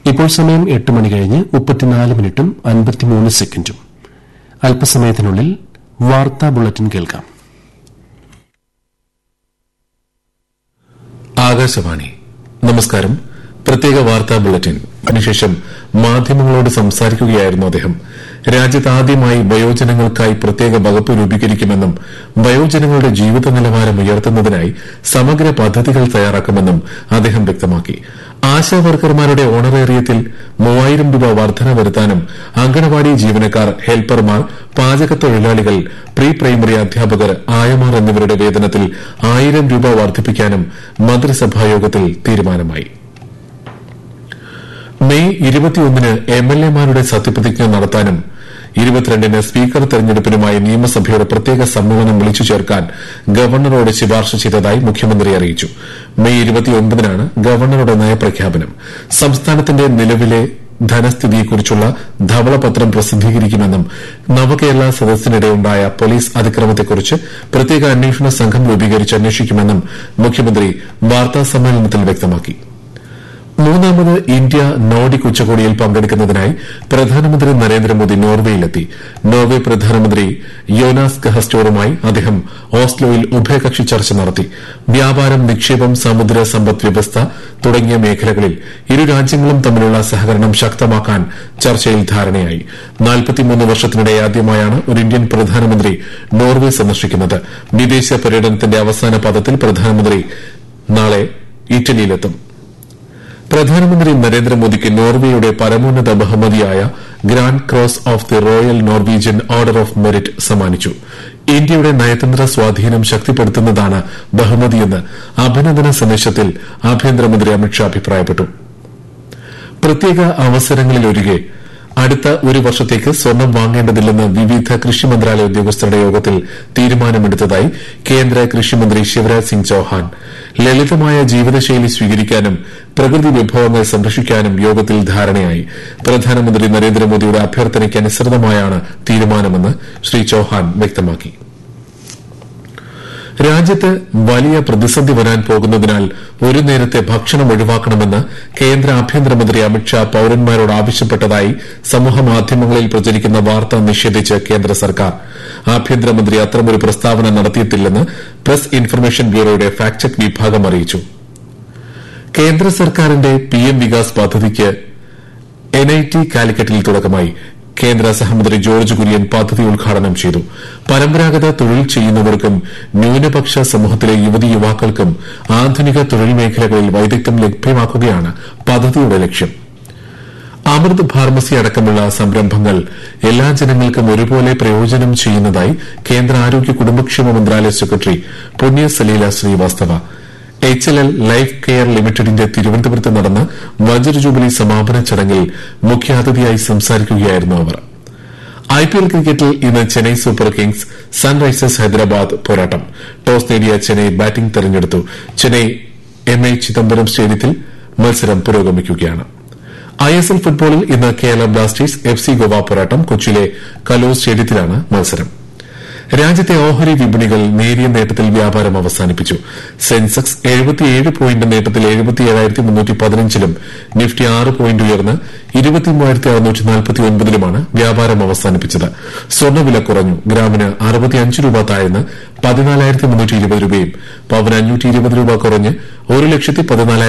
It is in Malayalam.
ഇപ്പോൾ സമയം എട്ട് മണി കഴിഞ്ഞ് മുപ്പത്തിനാല് മിനിറ്റും അൻപത്തിമൂന്ന് സെക്കൻഡും അല്പസമയത്തിനുള്ളിൽ വാർത്താ ബുള്ളറ്റിൻ കേൾക്കാം ആകാശവാണി നമസ്കാരം പ്രത്യേക വാർത്താ ബുള്ളറ്റിൻ അതിനുശേഷം മാധ്യമങ്ങളോട് സംസാരിക്കുകയായിരുന്നു അദ്ദേഹം രാജ്യത്ത് ആദ്യമായി വയോജനങ്ങൾക്കായി പ്രത്യേക വകുപ്പ് രൂപീകരിക്കുമെന്നും വയോജനങ്ങളുടെ ജീവിത നിലവാരം ഉയർത്തുന്നതിനായി സമഗ്ര പദ്ധതികൾ തയ്യാറാക്കുമെന്നും അദ്ദേഹം വ്യക്തമാക്കി ആശാ വർക്കർമാരുടെ ഓണറേറിയത്തിൽ മൂവായിരം രൂപ വർധന വരുത്താനും അങ്കണവാടി ജീവനക്കാർ ഹെൽപ്പർമാർ പാചക തൊഴിലാളികൾ പ്രീ പ്രൈമറി അധ്യാപകർ ആയമാർ എന്നിവരുടെ വേതനത്തിൽ ആയിരം രൂപ വർദ്ധിപ്പിക്കാനും മന്ത്രിസഭായോഗത്തിൽ തീരുമാനമായി മെയ് ഇരുപത്തിയൊന്നിന് എംഎൽഎമാരുടെ സത്യപ്രതിജ്ഞ നടത്താനും ഇരുപത്തിരണ്ടിന് സ്പീക്കർ തെരഞ്ഞെടുപ്പിനുമായി നിയമസഭയുടെ പ്രത്യേക സമ്മേളനം വിളിച്ചു ചേർക്കാൻ ഗവർണറോട് ശുപാർശ ചെയ്തതായി മുഖ്യമന്ത്രി അറിയിച്ചു മെയ് ഇരുപത്തിയൊൻപതിനാണ് ഗവർണറുടെ നയപ്രഖ്യാപനം സംസ്ഥാനത്തിന്റെ നിലവിലെ ധനസ്ഥിതിയെക്കുറിച്ചുള്ള ധവളപത്രം പ്രസിദ്ധീകരിക്കുമെന്നും നവകേരള സദസ്സിനിടെയുണ്ടായ പോലീസ് അതിക്രമത്തെക്കുറിച്ച് പ്രത്യേക അന്വേഷണ സംഘം രൂപീകരിച്ച് അന്വേഷിക്കുമെന്നും മുഖ്യമന്ത്രി വാർത്താസമ്മേളനത്തിൽ വ്യക്തമാക്കി മൂന്നാമത് ഇന്ത്യ നോർഡിക് ഉച്ചകോടിയിൽ പങ്കെടുക്കുന്നതിനായി പ്രധാനമന്ത്രി നരേന്ദ്രമോദി നോർവേയിലെത്തി നോർവെ പ്രധാനമന്ത്രി യോനാസ് ഗഹസ്റ്റോറുമായി അദ്ദേഹം ഓസ്ലോയിൽ ഉഭയകക്ഷി ചർച്ച നടത്തി വ്യാപാരം നിക്ഷേപം സമുദ്ര സമ്പദ് വ്യവസ്ഥ തുടങ്ങിയ മേഖലകളിൽ ഇരു രാജ്യങ്ങളും തമ്മിലുള്ള സഹകരണം ശക്തമാക്കാൻ ചർച്ചയിൽ ധാരണയായി വർഷത്തിനിടെ ആദ്യമായാണ് ഒരു ഇന്ത്യൻ പ്രധാനമന്ത്രി നോർവെ സന്ദർശിക്കുന്നത് വിദേശ പര്യടനത്തിന്റെ അവസാന പദത്തിൽ പ്രധാനമന്ത്രി നാളെ ഇറ്റലിയിലെത്തും പ്രധാനമന്ത്രി നരേന്ദ്രമോദിക്ക് നോർവേയുടെ പരമോന്നത ബഹുമതിയായ Grand Cross of the Royal Norwegian Order of Merit സമ്മാനിച്ചു ഇന്ത്യയുടെ നയതന്ത്ര സ്വാധീനം ശക്തിപ്പെടുത്തുന്നതാണ് ബഹുമതിയെന്ന് അഭിനന്ദന സന്ദേശത്തിൽ ആഭ്യന്തരമന്ത്രി അമിത്ഷാ അഭിപ്രായപ്പെട്ടു പ്രത്യേക അവസരങ്ങളിലൊഴികെ അടുത്ത ഒരു വർഷത്തേക്ക് സ്വർണം വാങ്ങേണ്ടതില്ലെന്ന് വിവിധ കൃഷി മന്ത്രാലയ ഉദ്യോഗസ്ഥരുടെ യോഗത്തിൽ തീരുമാനമെടുത്തതായി കേന്ദ്ര കൃഷിമന്ത്രി ശിവരാജ് സിംഗ് ചൌഹാൻ ലളിതമായ ജീവിതശൈലി സ്വീകരിക്കാനും പ്രകൃതി വിഭവങ്ങൾ സംരക്ഷിക്കാനും യോഗത്തിൽ ധാരണയായി പ്രധാനമന്ത്രി നരേന്ദ്രമോദിയുടെ അഭ്യർത്ഥനയ്ക്കനുസൃതമായാണ് തീരുമാനമെന്ന് ശ്രീ ചൌഹാൻ വ്യക്തമാക്കി രാജ്യത്ത് വലിയ പ്രതിസന്ധി വരാൻ പോകുന്നതിനാൽ ഒരു നേരത്തെ ഭക്ഷണം ഒഴിവാക്കണമെന്ന് കേന്ദ്ര ആഭ്യന്തരമന്ത്രി അമിത്ഷാ പൌരന്മാരോട് ആവശ്യപ്പെട്ടതായി സമൂഹമാധ്യമങ്ങളിൽ പ്രചരിക്കുന്ന വാർത്ത നിഷേധിച്ച് കേന്ദ്ര സർക്കാർ ആഭ്യന്തരമന്ത്രി അത്തരമൊരു പ്രസ്താവന നടത്തിയിട്ടില്ലെന്ന് പ്രസ് ഇൻഫർമേഷൻ ബ്യൂറോയുടെ ഫാക്ട് ചെക്ക് വിഭാഗം അറിയിച്ചു കേന്ദ്ര സർക്കാരിന്റെ പിഎം വികാസ് പദ്ധതിക്ക് എൻഐടി കാലിക്കറ്റിൽ തുടക്കമായി കേന്ദ്ര സഹമന്ത്രി ജോർജ് കുര്യൻ പദ്ധതി ഉദ്ഘാടനം ചെയ്തു പരമ്പരാഗത തൊഴിൽ ചെയ്യുന്നവർക്കും ന്യൂനപക്ഷ സമൂഹത്തിലെ യുവതി യുവാക്കൾക്കും ആധുനിക തൊഴിൽ മേഖലകളിൽ വൈദഗ്ധ്യം ലഭ്യമാക്കുകയാണ് പദ്ധതിയുടെ ലക്ഷ്യം അമൃത് ഫാർമസി അടക്കമുള്ള സംരംഭങ്ങൾ എല്ലാ ജനങ്ങൾക്കും ഒരുപോലെ പ്രയോജനം ചെയ്യുന്നതായി കേന്ദ്ര ആരോഗ്യ കുടുംബക്ഷേമ മന്ത്രാലയ secretary Punya Salila Srivastava H L L Life Care ലിമിറ്റഡിന്റെ തിരുവനന്തപുരത്ത് നടന്ന വജ്ര ജൂബിലി സമാപന ചടങ്ങിൽ മുഖ്യാതിഥിയായി സംസാരിക്കുകയായിരുന്നു അവർ ഐപിഎൽ ക്രിക്കറ്റിൽ ഇന്ന് Chennai Super Kings Sunrisers Hyderabad പോരാട്ടം ടോസ് നേടിയ ചെന്നൈ ബാറ്റിംഗ് തെരഞ്ഞെടുത്തു ചെന്നൈ എം എ ചിദംബരം സ്റ്റേഡിയത്തിൽ മത്സരം പുരോഗമിക്കുകയാണ് ഐഎസ്എൽ ഫുട്ബോളിൽ ഇന്ന് Kerala Blasters F C Goa പോരാട്ടം കൊച്ചിയിലെ കലൂർ സ്റ്റേഡിയത്തിലാണ് മത്സരം രാജ്യത്തെ ഓഹരി വിപണികൾ നേരിയ നേട്ടത്തിൽ വ്യാപാരം അവസാനിപ്പിച്ചു സെൻസെക്സ് എഴുപത്തിയേഴ് പോയിന്റ് നേട്ടത്തിൽ എഴുപത്തിയേഴായിരത്തി മുന്നൂറ്റി പതിനഞ്ചിലും നിഫ്റ്റി ആറ് പോയിന്റ് ഉയർന്ന് ഇരുപത്തിമൂവായിരത്തി അറുന്നൂറ്റി നാൽപ്പത്തി ഒൻപതിലുമാണ് വ്യാപാരം അവസാനിപ്പിച്ചത് സ്വർണ്ണവില കുറഞ്ഞു ഗ്രാമിന് അറുപത്തിയഞ്ച് രൂപ താഴ്ന്ന് പതിനാലായിരത്തി മുന്നൂറ്റി ഇരുപത് രൂപയും പവന് അഞ്ഞൂറ്റി ഇരുപത് രൂപ കുറഞ്ഞ് ഒരു ലക്ഷത്തി പതിനാലായിരത്തി